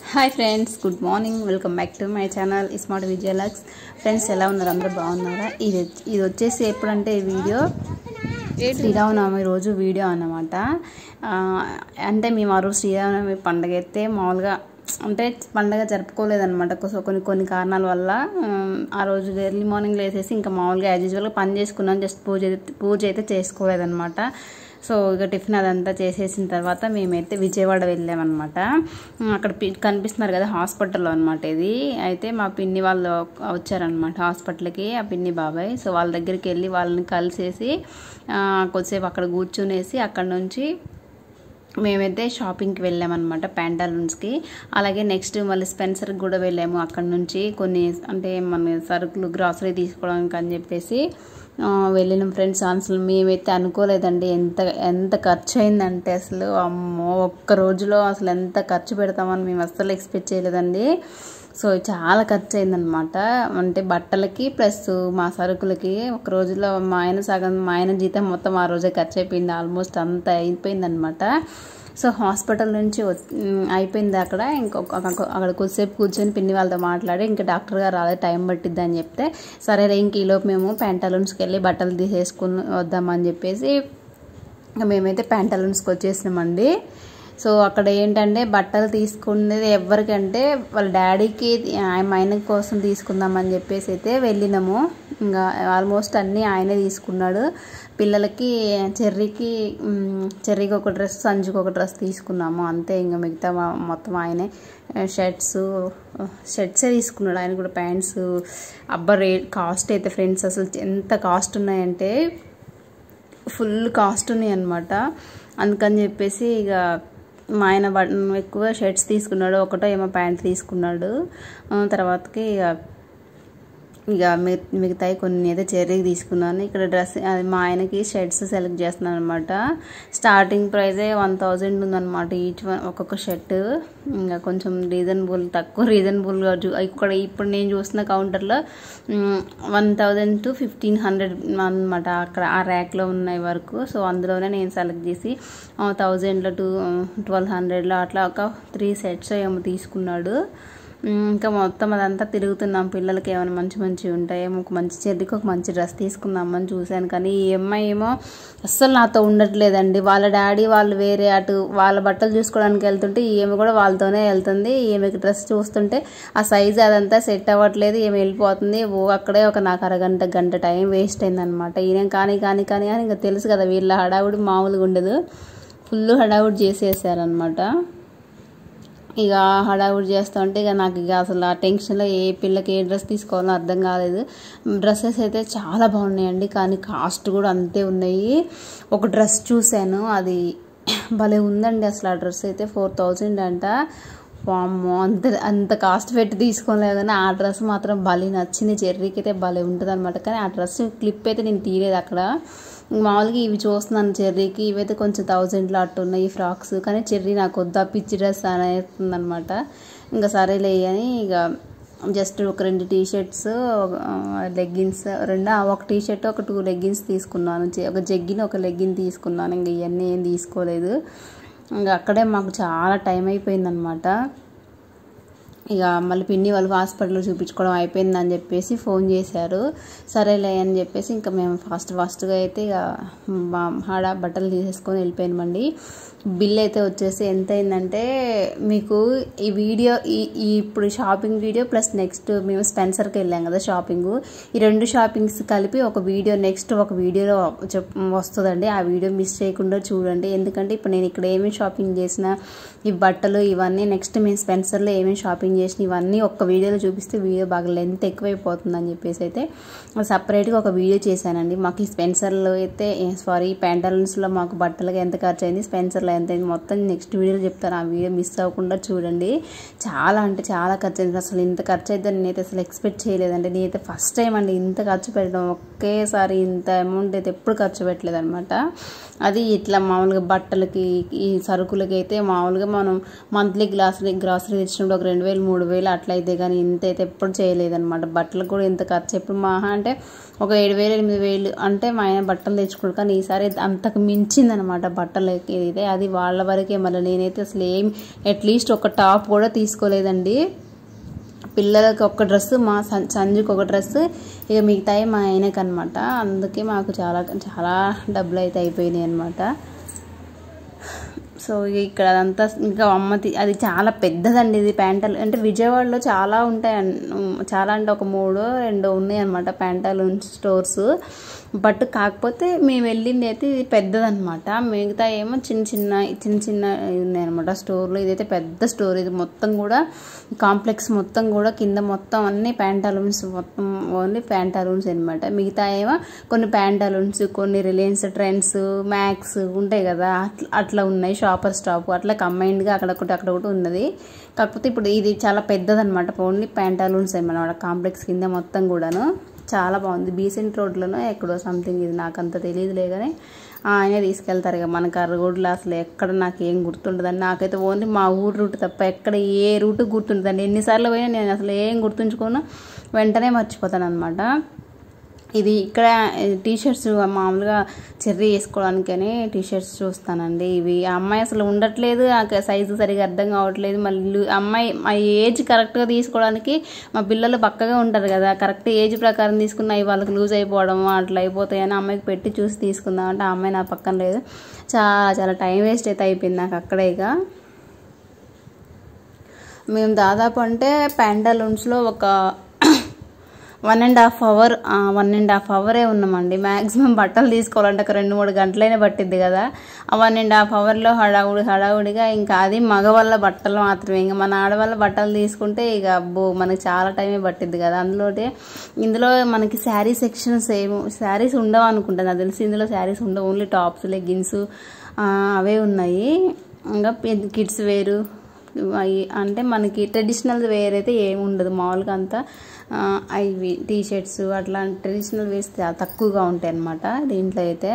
hi friends good morning welcome back to my channel smart Vijayalakshmi friends ఎలా ఉన్నారు అందరూ బాగున్నారా ఇది ఇది వచ్చేసి ఎప్పుడంటే ఈ వీడియో శ్రీరామనవమి రోజు వీడియో అన్నమాట ఆ, అంటే మేము ఆ రోజు శ్రీరామనవమి పండగ అయితే మామూలుగా అంటే పండగ జరుపుకోలేదన్నమాట కొ- కొన్ని కొన్ని కారణాల వల్ల ఉమ్, ఆ రోజు ఎర్లీ మార్నింగ్ లేసేసి ఇంకా మామూలుగా యాజ్ యూజువల్గా పని చేసుకున్నాం జస్ట్ పూజ అయితే- పూజ అయితే చేసుకోలేదన్నమాట సో ఇక టిఫిన్ అదంతా చేసేసిన తర్వాత మేమైతే విజయవాడ వెళ్ళామన్నమాట ఉమ్, అక్కడ పి- కనిపిస్తున్నారు కదా హాస్పిటల్లో అనమాట ఇది అయితే మా పిన్ని వాళ్ళు వచ్చారనమాట హాస్పిటల్కి ఆ పిన్ని బాబాయ్ సో వాళ్ళ దగ్గరికి వెళ్ళి వాళ్ళని కలిసేసి ఆ, కొద్దిసేపు అక్కడ కూర్చునేసి అక్కడ నుంచి మేమైతే షాపింగ్కి వెళ్ళామన్నమాట ప్యాంటాలూన్స్కి అలాగే నెక్స్ట్ మళ్ళీ స్పెన్సర్కి కూడా వెళ్ళాము అక్కడ నుంచి కొన్ని అంటే మన సరుకులు గ్రాసరీ తీసుకోవడానికి అని చెప్పేసి ఆ, వెళ్ళిన ఫ్రెండ్స్ అసలు మేమైతే అనుకోలేదండి ఎంత ఎంత ఖర్చు అయిందంటే అసలు అమ్మో ఒక్క రోజులో అసలు ఎంత ఖర్చు పెడతామని మేము అస్సలు ఎక్స్పెక్ట్ చేయలేదండి సో చాలా ఖర్చు అయిందనమాట అంటే బట్టలకి ప్లస్ మా సరుకులకి ఒక రోజులో మా ఆయన సగం మా ఆయన జీతం మొత్తం ఆ రోజే ఖర్చు అయిపోయింది ఆల్మోస్ట్ అంత అయిపోయిందనమాట సో హాస్పిటల్ నుంచి వచ్- ఉమ్, అయిపోయింది అక్కడ ఇంకొక అక్కడ అక్కడ కొద్దిసేపు కూర్చొని పిన్ని వాళ్ళతో మాట్లాడి ఇంకా డాక్టర్ గారు రాలే టైం పట్టిద్ది అని చెప్తే సరేలే ఇంక ఈలోపు మేము ప్యాంటాలూన్స్కి వెళ్ళి బట్టలు తీసేసుకుని వద్దామని చెప్పేసి ఇంకా మేమైతే ప్యాంటాలూన్స్కి వచ్చేసినామండి సో అక్కడ ఏంటంటే బట్టలు తీసుకునేది ఎవరికంటే వాళ్ళ డాడీకి ఆయన ఆయన కోసం తీసుకుందామని చెప్పేసి అయితే వెళ్ళినాము ఇంకా ఆల్మోస్ట్ అన్నీ ఆయనే తీసుకున్నాడు పిల్లలకి చెర్రీకి మ్, చెర్రీకి ఒక డ్రెస్ సంజుకి ఒక డ్రెస్ తీసుకున్నాము అంతే ఇంకా మిగతా మా- మొత్తం ఆయనే షర్ట్స్ షర్ట్సే తీసుకున్నాడు ఆయన కూడా ప్యాంట్స్ అబ్బా రేట్ కాస్ట్ అయితే ఫ్రెండ్స్ అసలు ఎంత కాస్ట్ ఉన్నాయంటే ఫుల్ కాస్ట్ ఉన్నాయి అనమాట అందుకని చెప్పేసి ఇక మా ఆయన బట్ ఎక్కువ షర్ట్స్ తీసుకున్నాడు ఒకటో ఏమో ప్యాంట్ తీసుకున్నాడు ఆ, తర్వాతకి ఇక ఇక మి- మిగతాయి కొన్ని అయితే చెర్రీకి తీసుకున్నాను ఇక్కడ డ్రెస్ అది మా ఆయనకి షర్ట్స్ సెలెక్ట్ చేస్తున్నాను అనమాట స్టార్టింగ్ ప్రైజే వన్ థౌజండ్ ఉందన్నమాట ఈచ్ వన్ ఒక్కొక్క షర్ట్ ఇంకా కొంచెం రీజనబుల్ తక్కువ రీజనబుల్గా చూ ఇక్కడ ఇప్పుడు నేను చూస్తున్న కౌంటర్లో one thousand to fifteen hundred అనమాట అక్కడ ఆ ర్యాక్లో ఉన్నాయి వరకు సో అందులోనే నేను సెలెక్ట్ చేసి థౌజండ్లో టూ ట్వెల్వ్ హండ్రెడ్లో అట్లా ఒక త్రీ సెట్స్ ఏమో తీసుకున్నాడు ఉమ్, ఇంకా మొత్తం అదంతా తిరుగుతున్నాం పిల్లలకి ఏమైనా మంచి మంచి ఉంటాయేమో ఒక మంచి చెర్రీకి ఒక మంచి డ్రెస్ తీసుకుందామని చూశాను కానీ ఈ అమ్మాయి ఏమో అస్సలు నాతో ఉండట్లేదండి వాళ్ళ డాడీ వాళ్ళు వేరే అటు వాళ్ళ బట్టలు చూసుకోవడానికి వెళ్తుంటే ఈమె కూడా వాళ్ళతోనే వెళ్తుంది ఈమెకి డ్రెస్ చూస్తుంటే ఆ సైజ్ అదంతా సెట్ అవ్వట్లేదు ఈమె వెళ్ళిపోతుంది ఓ అక్కడే ఒక నాకు అరగంట గంట టైం వేస్ట్ అయిందనమాట ఈయన కానీ కానీ కానీ కానీ ఇంకా తెలుసు కదా వీళ్ళ హడావుడి మామూలుగా ఉండదు ఫుల్ హడావుడి చేసేసారనమాట ఇక హడావుడి చేస్తూ ఉంటే ఇక నాకు ఇక అసలు ఆ టెన్షన్లో ఏ పిల్లకి ఏ డ్రెస్ తీసుకోవాలో అర్థం కాలేదు డ్రెస్సెస్ అయితే చాలా బాగున్నాయండి కానీ కాస్ట్ కూడా అంతే ఉన్నాయి ఒక డ్రెస్ చూశాను అది భలే ఉందండి అసలు ఆ డ్రెస్ అయితే ఫోర్ థౌజండ్ అంట వామ్మో అంత అంత కాస్ట్ పెట్టి తీసుకోలేదు కానీ ఆ డ్రెస్ మాత్రం భలే నచ్చింది చెర్రీకి అయితే భలే ఉంటుంది అనమాట కానీ ఆ డ్రెస్ క్లిప్ అయితే నేను తీయలేదు అక్కడ మామూలుగా ఇవి చూస్తున్నాను చెర్రీకి ఇవైతే కొంచెం థౌజండ్లో అట్టు ఉన్నాయి ఈ ఫ్రాక్స్ కానీ చెర్రీ నాకు వద్దా పిచ్చి డ్రెస్ అనేస్తుంది అనమాట ఇంకా సరేలే అని ఇక జస్ట్ ఒక రెండు టీ షర్ట్స్ లెగ్గిన్స్ రెండు ఆ, ఒక టీ షర్ట్ ఒక టూ లెగ్గిన్స్ తీసుకున్నాను జె- ఒక జగ్గిన్ ఒక లెగ్గిన్ తీసుకున్నాను ఇంక ఇవన్నీ ఏం తీసుకోలేదు ఇంకా అక్కడే మాకు చాలా టైం అయిపోయిందనమాట ఇక మళ్ళీ పిన్ని వాళ్ళు హాస్పిటల్లో చూపించుకోవడం అయిపోయిందని చెప్పేసి ఫోన్ చేశారు సరేలే అని చెప్పేసి ఇంకా మేము ఫాస్ట్ ఫాస్ట్గా అయితే ఇక మా ఆడ బట్టలు తీసేసుకొని వెళ్ళిపోయామండి బిల్ అయితే వచ్చేసి ఎంత అయిందంటే మీకు ఈ వీడియో ఈ ఈ ఇప్పుడు షాపింగ్ వీడియో ప్లస్ నెక్స్ట్ మేము స్పెన్సర్కి వెళ్ళాం కదా షాపింగ్ ఈ రెండు షాపింగ్స్ కలిపి ఒక వీడియో నెక్స్ట్ ఒక వీడియోలో చెప్ వస్తుందండి ఆ వీడియో మిస్ చేయకుండా చూడండి ఎందుకంటే ఇప్పుడు నేను ఇక్కడ ఏమేమి షాపింగ్ చేసినా ఈ బట్టలు ఇవన్నీ నెక్స్ట్ మేము స్పెన్సర్లో ఏమేమి షాపింగ్ చేసిన ఇవన్నీ ఒక్క వీడియోలో చూపిస్తే వీడియో బాగా లెంత్ ఎక్కువైపోతుంది అని చెప్పేసి అయితే సపరేట్గా ఒక వీడియో చేశానండి మాకు ఈ స్పెన్సర్లో అయితే సారీ ప్యాంటలన్స్లో మాకు బట్టలకి ఎంత ఖర్చు అయింది స్పెన్సర్లో ఎంత అయింది మొత్తం నెక్స్ట్ వీడియోలో చెప్తాను ఆ వీడియో మిస్ అవ్వకుండా చూడండి చాలా అంటే చాలా ఖర్చు అయింది అసలు ఇంత ఖర్చు అయితే నేనైతే అసలు ఎక్స్పెక్ట్ చేయలేదండి నేనైతే ఫస్ట్ టైం అండి ఇంత ఖర్చు పెట్టడం ఒకేసారి ఇంత అమౌంట్ అయితే ఎప్పుడు ఖర్చు పెట్టలేదు అనమాట అది ఇట్లా మామూలుగా బట్టలకి ఈ సరుకులకి అయితే మామూలుగా మనం మంత్లీ గ్లాసరీ గ్రాసరీ తెచ్చినప్పుడు ఒక రెండు వేలు మూడు వేలు అట్లా అయితే కానీ ఇంత అయితే ఎప్పుడు చేయలేదన్నమాట బట్టలకు కూడా ఇంత ఖర్చు ఎప్పుడు మహా అంటే ఒక ఏడు వేలు ఎనిమిది వేలు అంటే మా ఆయన బట్టలు తెచ్చుకోడు కానీ ఈసారి అంతకు మించిందనమాట బట్టలు అయితే అది వాళ్ళ వరకే మళ్ళీ నేనైతే అసలు ఏం అట్లీస్ట్ ఒక టాప్ కూడా తీసుకోలేదండి పిల్లలకి ఒక డ్రెస్ మా సం- సంజుకి ఒక డ్రెస్ ఇక మిగతాయి మా ఆయనకి అనమాట అందుకే మాకు చాలా చాలా డబ్బులు అయితే అయిపోయినాయి అనమాట సో ఇక ఇక్కడ అదంతా ఇంకా అమ్మ తి- అది చాలా పెద్దదండి ఇది ప్యాంటల్ అంటే విజయవాడలో చాలా ఉంటాయి అన్- చాలా అంటే ఒక మూడో రెండో ఉన్నాయి అనమాట ప్యాంటాలూన్ స్టోర్స్ బట్ కాకపోతే మేము వెళ్ళింది అయితే ఇది పెద్దదన్నమాట మిగతా ఏమో చిన్న చిన్న చిన్న చిన్న ఉన్నాయి అనమాట స్టోర్లో ఇదైతే పెద్ద స్టోర్ ఇది మొత్తం కూడా కాంప్లెక్స్ మొత్తం కూడా కింద మొత్తం అన్ని ప్యాంటాలూన్స్ మొత్తం ఓన్లీ ప్యాంటాలూన్స్ అనమాట మిగతా ఏమో కొన్ని ప్యాంటాలూన్స్ కొన్ని రిలయన్స్ ట్రెండ్స్ మ్యాక్స్ ఉంటాయి కదా అట్లా అట్లా ఉన్నాయి షాపర్ స్టాప్ అట్లా కంబైన్డ్గా అక్కడ ఒకటి అక్కడ ఒకటి ఉన్నది కాకపోతే ఇప్పుడు ఇది చాలా పెద్దదన్నమాట ఓన్లీ ప్యాంటాలూన్స్ ఏమన్నమాట కాంప్లెక్స్ కింద మొత్తం కూడాను చాలా బాగుంది బీసెంట్ రోడ్లోనో ఎక్కడో సంథింగ్ ఇది నాకు అంత తెలియదులే కానీ ఆయన తీసుకెళ్తారు ఇక మనకు ఆ రోడ్లో అసలు ఎక్కడ నాకు ఏం గుర్తుండదండి నాకైతే ఓన్లీ మా ఊరు రూట్ తప్ప ఎక్కడ ఏ రూట్ గుర్తుండదండి ఎన్నిసార్లు పోయినా నేను అసలు ఏం గుర్తుంచుకోను వెంటనే మర్చిపోతాను అనమాట ఇది ఇక్కడ టీ షర్ట్స్ మామూలుగా చెర్రీ వేసుకోవడానికని టీ షర్ట్స్ చూస్తానండి ఇవి ఆ అమ్మాయి అసలు ఉండట్లేదు ఆ సైజు సరిగా అర్థం కావట్లేదు మళ్ళీ అమ్మాయి మా ఏజ్ కరెక్ట్గా తీసుకోవడానికి మా పిల్లలు పక్కగా ఉంటారు కదా కరెక్ట్ ఏజ్ ప్రకారం తీసుకున్న అవి వాళ్ళకి లూజ్ అయిపోవడం అట్లా అయిపోతాయని అమ్మాయికి పెట్టి చూసి తీసుకుందాం అంటే ఆ అమ్మాయి నా పక్కన లేదు చాలా చాలా టైం వేస్ట్ అయితే అయిపోయింది నాకు అక్కడే ఇక మేము దాదాపు అంటే ప్యాంటాలూన్స్లో ఒక one and half hour one and half అవరే ఉన్నామండి మ్యాక్సిమం బట్టలు తీసుకోవాలంటే ఒక రెండు మూడు గంటలైనా పట్టిద్ది కదా ఆ వన్ అండ్ హాఫ్ అవర్లో హడావుడి హడావుడిగా ఇంకా అది మగవాళ్ళ బట్టలు మాత్రమే ఇంకా మన ఆడవాళ్ళ బట్టలు తీసుకుంటే ఇక అబ్బో మనకి చాలా టైమే పట్టిద్ది కదా అందులోనే ఇందులో మనకి శారీ సెక్షన్స్ ఏమో శారీస్ ఉండవు అనుకుంటా నాకు తెలిసి ఇందులో శారీస్ ఉండవు ఓన్లీ టాప్స్ లెగ్గిన్స్ అవే ఉన్నాయి ఇంకా కిడ్స్ వేరు అవి అంటే మనకి ట్రెడిషనల్ వేర్ అయితే ఏమి ఉండదు మామూలుగా అంతా ఆ, అవి టీ షర్ట్స్ అట్లా ట్రెడిషనల్ వేర్స్ చాలా తక్కువగా ఉంటాయి అన్నమాట దీంట్లో అయితే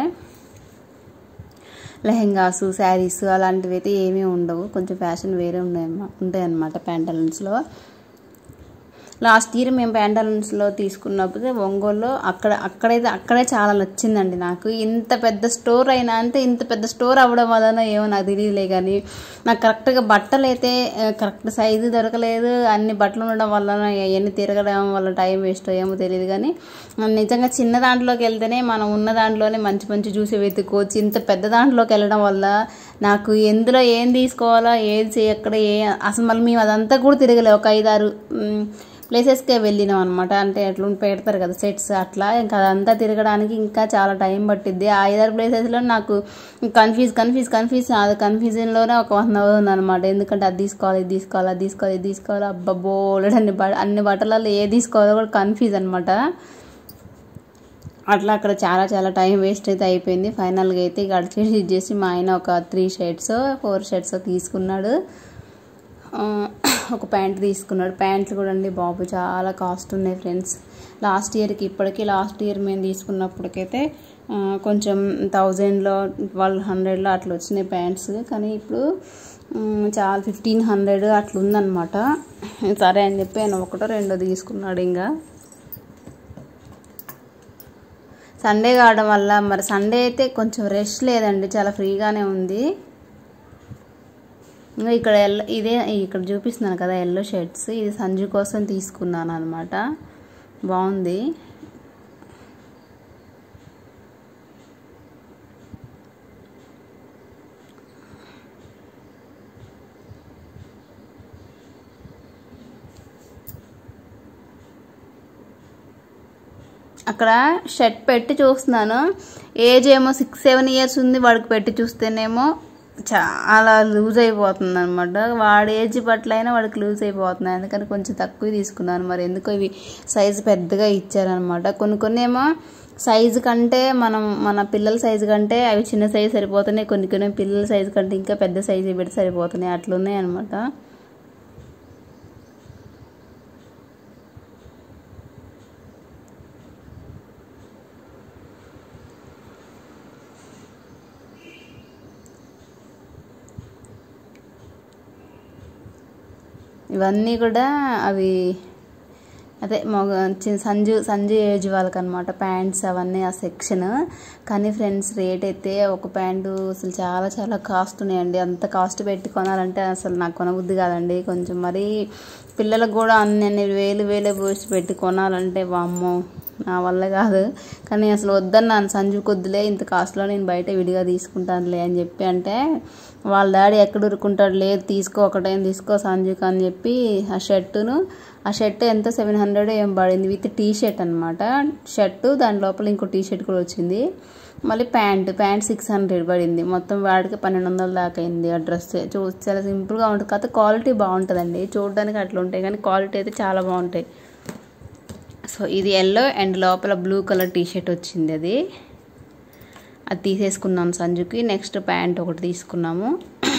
లెహెంగాస్ శారీస్ అలాంటివి అయితే ఏమీ ఉండవు కొంచెం ఫ్యాషన్ వేరే ఉన్నాయి ఉంటాయి అన్నమాట ప్యాంటలూన్స్లో లాస్ట్ ఇయర్ మేము ప్యాంటలూన్స్లో తీసుకున్నప్పుడు ఒంగోలులో అక్కడ అక్కడైతే అక్కడే చాలా నచ్చిందండి నాకు ఇంత పెద్ద స్టోర్ అయినా అంటే ఇంత పెద్ద స్టోర్ అవ్వడం వలన ఏమో నాకు తెలియలే కానీ నాకు కరెక్ట్గా బట్టలు అయితే కరెక్ట్ సైజు దొరకలేదు అన్ని బట్టలు ఉండడం వలన ఎన్ని తిరగడం వల్ల టైం వేస్ట్ ఏమో తెలియదు కానీ నిజంగా చిన్న దాంట్లోకి వెళ్తేనే మనం ఉన్న దాంట్లోనే మంచి మంచి చూసి వెతుక్కోవచ్చు ఇంత పెద్ద దాంట్లోకి వెళ్ళడం వల్ల నాకు ఎందులో ఏం తీసుకోవాలో ఏది చేయ ఎక్కడ ఏ అసలు మళ్ళీ మేము అదంతా కూడా తిరగలే ఒక ఐదారు మ్, ప్లేసెస్కే వెళ్ళినాం అనమాట అంటే అట్లా పెడతారు కదా సెట్స్ అట్లా ఇంకా అదంతా తిరగడానికి ఇంకా చాలా టైం పట్టిద్ది ఆ ఐదారు ప్లేసెస్లో నాకు కన్ఫ్యూజ్ కన్ఫ్యూజ్ కన్ఫ్యూజ్ అది కన్ఫ్యూజన్లోనే ఒక వన్ అవర్ ఉందన్నమాట ఎందుకంటే అది తీసుకోవాలి ఇది తీసుకోవాలి అది తీసుకోవాలి ఇది తీసుకోవాలి అబ్బా బోలెడు అన్ని బ అన్ని బట్టలలో ఏ తీసుకోవాలో కూడా కన్ఫ్యూజ్ అనమాట అట్లా అక్కడ చాలా చాలా టైం వేస్ట్ అయితే అయిపోయింది ఫైనల్గా అయితే ఇక అడిచేసి ఇచ్చేసి మా ఆయన ఒక త్రీ షర్ట్స్ ఫోర్ షర్ట్స్ తీసుకున్నాడు ఆ, ఒక ప్యాంట్ తీసుకున్నాడు ప్యాంట్లు కూడా అండి బాబు చాలా కాస్ట్ ఉన్నాయి ఫ్రెండ్స్ లాస్ట్ ఇయర్కి ఇప్పటికీ లాస్ట్ ఇయర్ మేము తీసుకున్నప్పటికైతే ఆ, కొంచెం థౌజండ్లో ట్వెల్వ్ హండ్రెడ్లో అట్లా వచ్చినాయి ప్యాంట్స్ కానీ ఇప్పుడు ఉమ్, చాలా ఫిఫ్టీన్ హండ్రెడ్ అట్లా ఉందన్నమాట సరే అని చెప్పి ఆయన ఒకటో రెండో తీసుకున్నాడు ఇంకా సండే కావడం వల్ల మరి సండే అయితే కొంచెం రెస్ట్ లేదండి చాలా ఫ్రీగానే ఉంది ఇంకా ఇక్కడ ఎల్లో ఇదే ఇక్కడ చూపిస్తున్నాను కదా ఎల్లో షర్ట్స్ ఇది సంజు కోసం తీసుకున్నాను అనమాట బాగుంది అక్కడ షర్ట్ పెట్టి చూస్తున్నాను ఏజ్ ఏమో సిక్స్ సెవెన్ ఇయర్స్ ఉంది వాడికి పెట్టి చూస్తేనేమో చాలా లూజ్ అయిపోతుంది అనమాట వాడి ఏజ్ పట్లైనా వాడికి లూజ్ అయిపోతున్నాయి అందుకని కొంచెం తక్కువ తీసుకున్నాను మరి ఎందుకో ఇవి సైజు పెద్దగా ఇచ్చారనమాట కొన్ని కొన్ని ఏమో సైజు కంటే మనం మన పిల్లల సైజు కంటే అవి చిన్న సైజు సరిపోతున్నాయి కొన్ని కొన్ని పిల్లల సైజు కంటే ఇంకా పెద్ద సైజు పెడితే సరిపోతున్నాయి అట్లున్నాయి అనమాట ఇవన్నీ కూడా అవి అదే మగ చి- సంజు సంజు ఏజ్ వాళ్ళకి అనమాట ప్యాంట్స్ అవన్నీ ఆ సెక్షన్ కానీ ఫ్రెండ్స్ రేట్ అయితే ఒక ప్యాంటు అసలు చాలా చాలా కాస్ట్ ఉన్నాయండి అంత కాస్ట్ పెట్టి కొనాలంటే అసలు నాకు కొనబుద్ధి కాదండి కొంచెం మరి పిల్లలకు కూడా అన్ని అన్ని వేలు వేలు పోసి పెట్టి కొనాలంటే వామ్మో నా వల్ల కాదు కానీ అసలు వద్దన్నాను సంజు కొద్దులే ఇంత కాస్ట్లో నేను బయట విడిగా తీసుకుంటానులే అని చెప్పి అంటే వాళ్ళ డాడీ ఎక్కడ ఉరుకుంటాడు లేదు తీసుకో ఒకటేం తీసుకో సంజుకి అని చెప్పి ఆ షర్టును ఆ షర్ట్ ఎంత సెవెన్ హండ్రెడ్ ఏం పడింది విత్ టీ షర్ట్ అనమాట షర్టు దాని లోపల ఇంకో టీ షర్ట్ కూడా వచ్చింది మళ్ళీ ప్యాంట్ ప్యాంట్ సిక్స్ హండ్రెడ్ పడింది మొత్తం వాడికి పన్నెండు వందల దాకా అయింది ఆ డ్రెస్ చూ చాలా సింపుల్గా ఉంటుంది కాకపోతే క్వాలిటీ బాగుంటుందండి చూడడానికి అట్లా ఉంటాయి కానీ క్వాలిటీ అయితే చాలా బాగుంటాయి సో ఇది ఎల్లో అండ్ లోపల బ్లూ కలర్ టీ షర్ట్ వచ్చింది అది అది తీసేసుకున్నాం సంజుకి నెక్స్ట్ ప్యాంట్ ఒకటి తీసుకున్నాము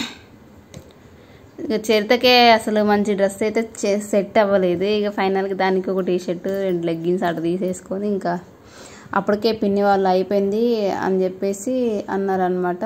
ఇక చరితకే అసలు మంచి డ్రెస్ అయితే చే- సెట్ అవ్వలేదు ఇక ఫైనల్గా దానికి ఒక టీ షర్ట్ రెండు లెగ్గిన్స్ అటు తీసేసుకొని ఇంకా అప్పటికే పిన్ని వాళ్ళు అయిపోయింది అని చెప్పేసి అన్నారనమాట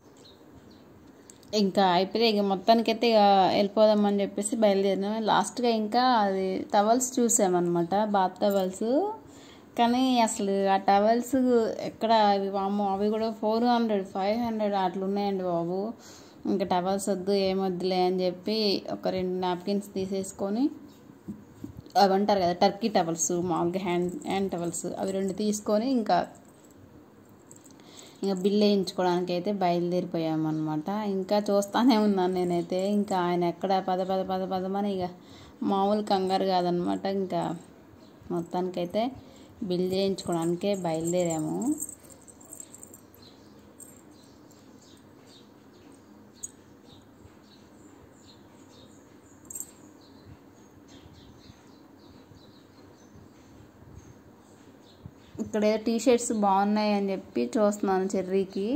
ఇంకా అయిపోతే ఇక మొత్తానికైతే ఇక వెళ్ళిపోదామని చెప్పేసి బయలుదేరినాం లాస్ట్గా ఇంకా అది టవల్స్ చూసామన్నమాట బాత్ టవల్స్ కానీ అసలు ఆ టవల్స్ ఎక్కడ అవి వామ్మో అవి కూడా ఫోర్ హండ్రెడ్ ఫైవ్ హండ్రెడ్ అట్లా ఉన్నాయండి బాబు ఇంకా టవల్స్ వద్దు ఏమొద్దులే అని చెప్పి ఒక రెండు నాప్కిన్స్ తీసేసుకొని అవి అంటారు కదా టర్కీ టవల్స్ మామూలుగా హ్యాండ్ హ్యాండ్ టవల్స్ అవి రెండు తీసుకొని ఇంకా ఇంకా బిల్ వేయించుకోవడానికి అయితే బయలుదేరిపోయామన్నమాట ఇంకా చూస్తానే ఉన్నాను నేనైతే ఇంకా ఆయన ఎక్కడ పద పద పద పదమని ఇక మామూలు కంగారు కాదనమాట ఇంకా మొత్తానికైతే బిల్ చేయించుకోవడానికే బయలుదేరాము ఇక్కడ ఏదో టీ షర్ట్స్ బాగున్నాయి అని చెప్పి చూస్తున్నాను చెర్రీకి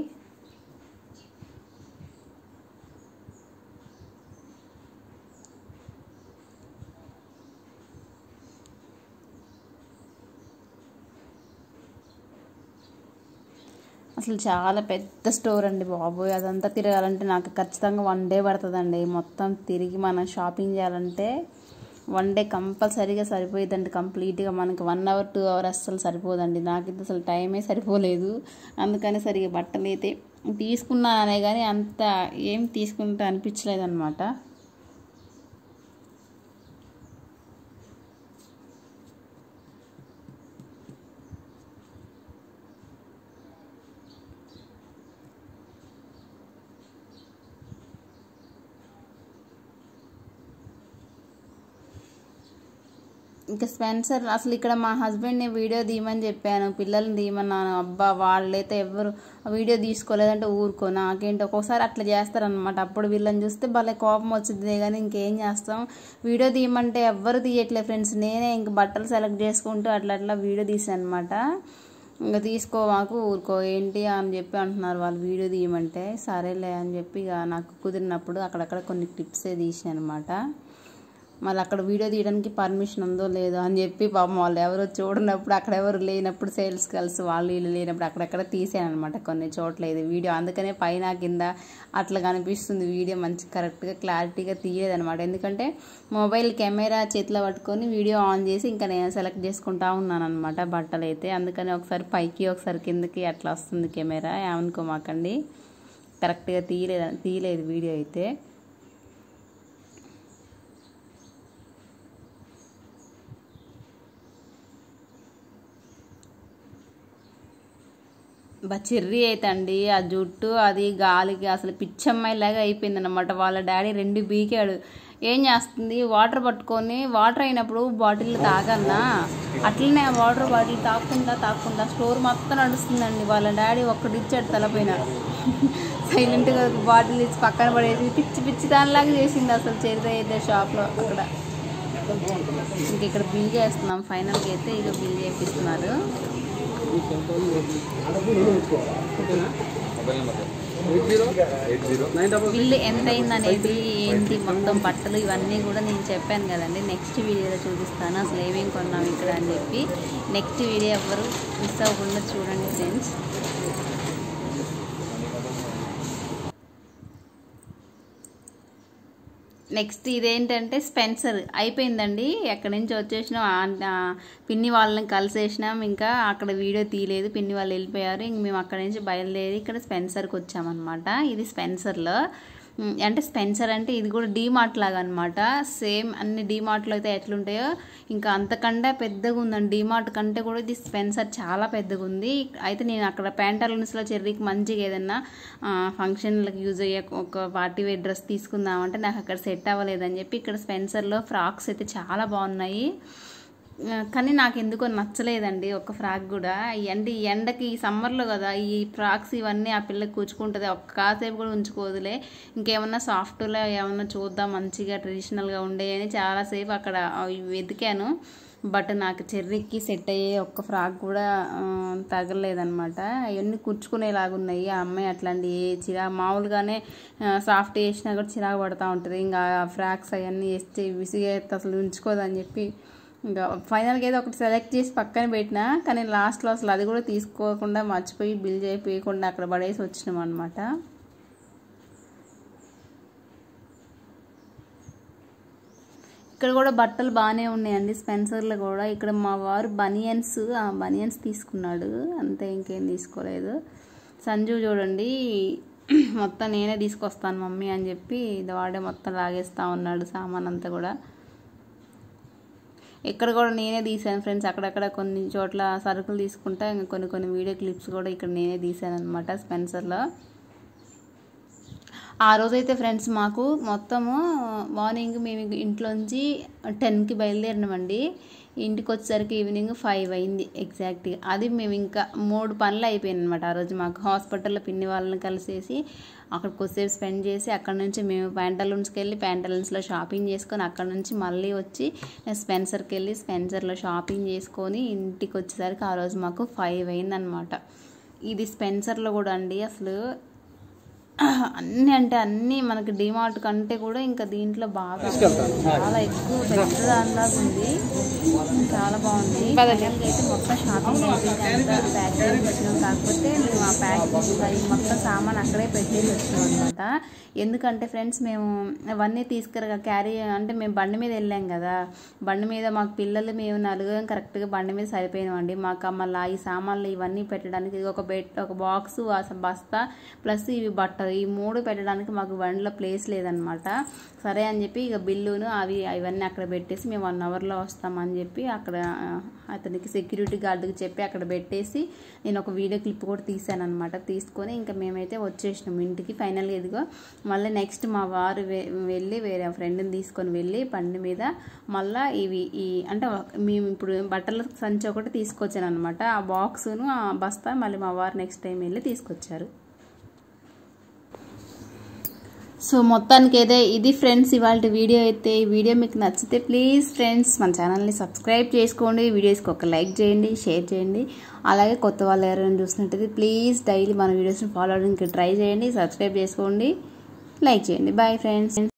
అసలు చాలా పెద్ద స్టోర్ అండి బాబోయ్ అదంతా తిరగాలంటే నాకు ఖచ్చితంగా వన్ డే పడుతుందండి మొత్తం తిరిగి మనం షాపింగ్ చేయాలంటే వన్ డే కంపల్సరీగా సరిపోయేదండి కంప్లీట్గా మనకి వన్ అవర్ టూ అవర్ అస్సలు సరిపోదండి నాకైతే అసలు టైమే సరిపోలేదు అందుకని సరిగా బట్టలు అయితే తీసుకున్నానే కానీ అంత ఏం తీసుకుంటే అనిపించలేదు అనమాట ఇంకా స్పెన్సర్ అసలు ఇక్కడ మా హస్బెండ్ని వీడియో తీయమని చెప్పాను పిల్లల్ని తీయమన్నాను అబ్బా వాళ్ళైతే ఎవరు వీడియో తీసుకోలేదంటే ఊరుకో నాకేంటి ఒక్కొక్కసారి అట్లా చేస్తారనమాట అప్పుడు వీళ్ళని చూస్తే భలే కోపం వచ్చింది కానీ ఇంకేం చేస్తాం వీడియో తీయమంటే ఎవ్వరు తీయట్లేదు ఫ్రెండ్స్ నేనే ఇంక బట్టలు సెలెక్ట్ చేసుకుంటూ అట్లా అట్లా వీడియో తీసాను అనమాట ఇంకా తీసుకో మాకు ఊరుకో ఏంటి అని చెప్పి అంటున్నారు వాళ్ళు వీడియో తీయమంటే సరేలే అని చెప్పి ఇక నాకు కుదిరినప్పుడు అక్కడక్కడ కొన్ని క్లిప్సే తీసాను అనమాట మళ్ళీ అక్కడ వీడియో తీయడానికి పర్మిషన్ ఉందో లేదో అని చెప్పి పాపం వాళ్ళు ఎవరో చూడనప్పుడు అక్కడ ఎవరు లేనప్పుడు సేల్స్ కలిసి వాళ్ళు వీళ్ళు లేనప్పుడు అక్కడక్కడ తీసాను అనమాట కొన్ని చోట్ల ఇది వీడియో అందుకనే పైన కింద అట్లా కనిపిస్తుంది వీడియో మంచి కరెక్ట్గా క్లారిటీగా తీయలేదు అనమాట ఎందుకంటే మొబైల్ కెమెరా చేతిలో పట్టుకొని వీడియో ఆన్ చేసి ఇంకా నేను సెలెక్ట్ చేసుకుంటా ఉన్నాను అనమాట బట్టలు అయితే అందుకని ఒకసారి పైకి ఒకసారి కిందకి అట్లా వస్తుంది కెమెరా ఏమనుకోమాకండి కరెక్ట్గా తీయలేదు తీయలేదు వీడియో అయితే బా చెర్రీ అయితే అండి ఆ జుట్టు అది గాలికి అసలు పిచ్చమ్మాయిలాగా అయిపోయింది అనమాట వాళ్ళ డాడీ రెండు బీకాడు ఏం చేస్తుంది వాటర్ పట్టుకొని వాటర్ అయినప్పుడు బాటిల్ తాగన్నా అట్లనే ఆ వాటర్ బాటిల్ తాకుండా తాకుండా స్టోర్ మొత్తం నడుస్తుందండి వాళ్ళ డాడీ ఒక్కటి ఇచ్చాడు తలపైన సైలెంట్గా బాటిల్ ఇచ్చి పక్కన పడేసి పిచ్చి పిచ్చి దానిలాగా చేసింది అసలు చరిత్ర అయితే షాప్లో అక్కడ ఇంక ఇక్కడ బిల్ చేస్తున్నాం ఫైనల్గా అయితే ఇక బిల్ చేపిస్తున్నారు mobile number eight zero eight zero nine double bill ఎంత అయింది అనేది ఏంటి మొత్తం బట్టలు ఇవన్నీ కూడా నేను చెప్పాను కదండి నెక్స్ట్ వీడియోలో చూపిస్తాను అసలు ఏమేమి కొన్నాం ఇక్కడ అని చెప్పి నెక్స్ట్ వీడియో ఎవ్వరు మిస్ అవ్వకుండా చూడండి ఫ్రెండ్స్ నెక్స్ట్ ఇదేంటంటే స్పెన్సర్ అయిపోయిందండి ఎక్కడి నుంచి వచ్చేసినాం ఆ- ఆ పిన్ని వాళ్ళని కలిసేసినాం ఇంకా అక్కడ వీడియో తీయలేదు పిన్ని వాళ్ళు వెళ్ళిపోయారు ఇంక మేము అక్కడి నుంచి బయలుదేరి ఇక్కడ స్పెన్సర్కి వచ్చామన్నమాట ఇది స్పెన్సర్లో ఉమ్, అంటే స్పెన్సర్ అంటే ఇది కూడా డీమార్ట్ లాగా అనమాట సేమ్ అన్ని డీమార్ట్లో అయితే ఎట్లుంటాయో ఇంకా అంతకంటే పెద్దగా ఉందండి డీమార్ట్ కంటే కూడా ఇది స్పెన్సర్ చాలా పెద్దగా ఉంది అయితే నేను అక్కడ ప్యాంటాలూన్స్లో చెర్రీకి మంచిగా ఏదన్నా ఫంక్షన్లకు యూజ్ అయ్యే ఒక పార్టీ వేర్ డ్రెస్ తీసుకుందామంటే నాకు అక్కడ సెట్ అవ్వలేదని చెప్పి ఇక్కడ స్పెన్సర్లో ఫ్రాక్స్ అయితే చాలా బాగున్నాయి ఆ, కానీ నాకు ఎందుకో నచ్చలేదండి ఒక ఫ్రాక్ కూడా ఈ అంటే ఈ ఎండకి ఈ సమ్మర్లో కదా ఈ ఫ్రాక్స్ ఇవన్నీ ఆ పిల్లకి కూర్చుకుంటుంది ఒక్క కాసేపు కూడా ఉంచుకోదులే ఇంకేమన్నా సాఫ్ట్లో ఏమన్నా చూద్దాం మంచిగా ట్రెడిషనల్గా ఉండేవి చాలాసేపు అక్కడ అవి వెతికాను బట్ నాకు చెర్రీకి సెట్ అయ్యే ఒక్క ఫ్రాక్ కూడా ఆ, తగలలేదన్నమాట అవన్నీ కుచ్చుకునేలాగా ఉన్నాయి ఆ అమ్మాయి అట్లాంటి ఏ చిరా మామూలుగానే ఆ, సాఫ్ట్ వేసినా కూడా చిరాకు పడతా ఉంటుంది ఇంకా ఆ ఫ్రాక్స్ అవన్నీ వేస్తే విసిగే అసలు ఉంచుకోదని చెప్పి ఇంకా ఫైనల్గా ఏదో ఒకటి సెలెక్ట్ చేసి పక్కన పెట్టినా కానీ లాస్ట్లో అసలు అది కూడా తీసుకోకుండా మర్చిపోయి బిల్ చేయకుండా అక్కడ పడేసి వచ్చినాం అనమాట ఇక్కడ కూడా బట్టలు బాగానే ఉన్నాయండి స్పెన్సర్లో కూడా ఇక్కడ మా వారు బనియన్స్ ఆ బనియన్స్ తీసుకున్నాడు అంతే ఇంకేం తీసుకోలేదు సంజు చూడండి మొత్తం నేనే తీసుకొస్తాను మమ్మీ అని చెప్పి ఇది వాడే మొత్తం లాగేస్తా ఉన్నాడు సామాన్ అంతా కూడా ఇక్కడ కూడా నేనే తీసాను ఫ్రెండ్స్ అక్కడక్కడ కొన్ని చోట్ల సరుకులు తీసుకుంటా ఇంకా కొన్ని కొన్ని వీడియో క్లిప్స్ కూడా ఇక్కడ నేనే తీసాను అనమాట స్పెన్సర్లో ఆ రోజైతే ఫ్రెండ్స్ మాకు మొత్తము మార్నింగ్ మేము ఇంట్లోంచి టెన్కి బయలుదేరినామండి ఇంటికి వచ్చేసరికి ఈవినింగ్ ఫైవ్ అయింది ఎగ్జాక్ట్గా అది మేము ఇంకా మూడు పనులు అయిపోయింది అనమాట ఆ రోజు మాకు హాస్పిటల్లో పిన్ని వాళ్ళని కలిసేసి అక్కడ కొద్దిసేపు స్పెండ్ చేసి అక్కడ నుంచి మేము ప్యాంటలూన్స్కి వెళ్ళి ప్యాంటలూన్స్లో షాపింగ్ చేసుకొని అక్కడ నుంచి మళ్ళీ వచ్చి స్పెన్సర్కి వెళ్ళి స్పెన్సర్లో షాపింగ్ చేసుకొని ఇంటికి వచ్చేసరికి ఆ రోజు మాకు ఫైవ్ అయిందనమాట ఇది స్పెన్సర్లో కూడా అండి అసలు అన్నీ అంటే అన్నీ మనకి డిమార్ట్ కంటే కూడా ఇంకా దీంట్లో బాగా చాలా ఎక్కువ పెద్ద దానిలాగా ఉంది చాలా బాగుంది ఫైనల్గా అయితే మొత్తం షాపింగ్ అయిపోయింది అంతా ప్యాక్ చేసి వచ్చినాం కాకపోతే మేము ఆ ప్యాకింగ్ అవి మొత్తం సామాన్ అక్కడే పెట్టేసి వచ్చినాం అనమాట ఎందుకంటే ఫ్రెండ్స్ మేము అవన్నీ తీసుకురా క్యారీ అంటే మేము బండి మీద వెళ్ళాం కదా బండి మీద మాకు పిల్లలు మేము నలుగురం కరెక్ట్గా బండి మీద సరిపోయినామండి మాకు మళ్ళీ ఈ సామాన్లు ఇవన్నీ పెట్టడానికి ఇది ఒక బెడ్ ఒక బాక్స్ బస్తా ప్లస్ ఇవి బట్టలు ఈ మూడు పెట్టడానికి మాకు బండిలో ప్లేస్ లేదనమాట సరే అని చెప్పి ఇక బిల్లును అవి ఇవన్నీ అక్కడ పెట్టేసి మేము వన్ అవర్లో వస్తామని చెప్పి అక్కడ ఆ, అతనికి సెక్యూరిటీ గార్డుకి చెప్పి అక్కడ పెట్టేసి నేను ఒక వీడియో క్లిప్ కూడా తీసాను అనమాట తీసుకొని ఇంకా మేమైతే వచ్చేసినాం ఇంటికి ఫైనల్గా ఇదిగో మళ్ళీ నెక్స్ట్ మా వారు వె- వెళ్ళి వేరే ఫ్రెండ్ని తీసుకొని వెళ్ళి బండి మీద మళ్ళీ ఇవి ఈ అంటే ఒక- మేము ఇప్పుడు బట్టల సంచి ఒకటి తీసుకొచ్చాను అనమాట ఆ బాక్సును ఆ బస్తా మళ్ళీ మా వారు నెక్స్ట్ టైం వెళ్ళి తీసుకొచ్చారు సో మొత్తానికి అయితే ఇది ఫ్రెండ్స్ ఇవాళ వీడియో అయితే ఈ వీడియో మీకు నచ్చితే ప్లీజ్ ఫ్రెండ్స్ మన ఛానల్ని సబ్స్క్రైబ్ చేసుకోండి వీడియోస్కి ఒక లైక్ చేయండి షేర్ చేయండి అలాగే కొత్త వాళ్ళు ఎవరైనా చూసినట్టయితే ప్లీజ్ డైలీ మన వీడియోస్ని ఫాలో అవడానికి ట్రై చేయండి సబ్స్క్రైబ్ చేసుకోండి లైక్ చేయండి బాయ్ ఫ్రెండ్స్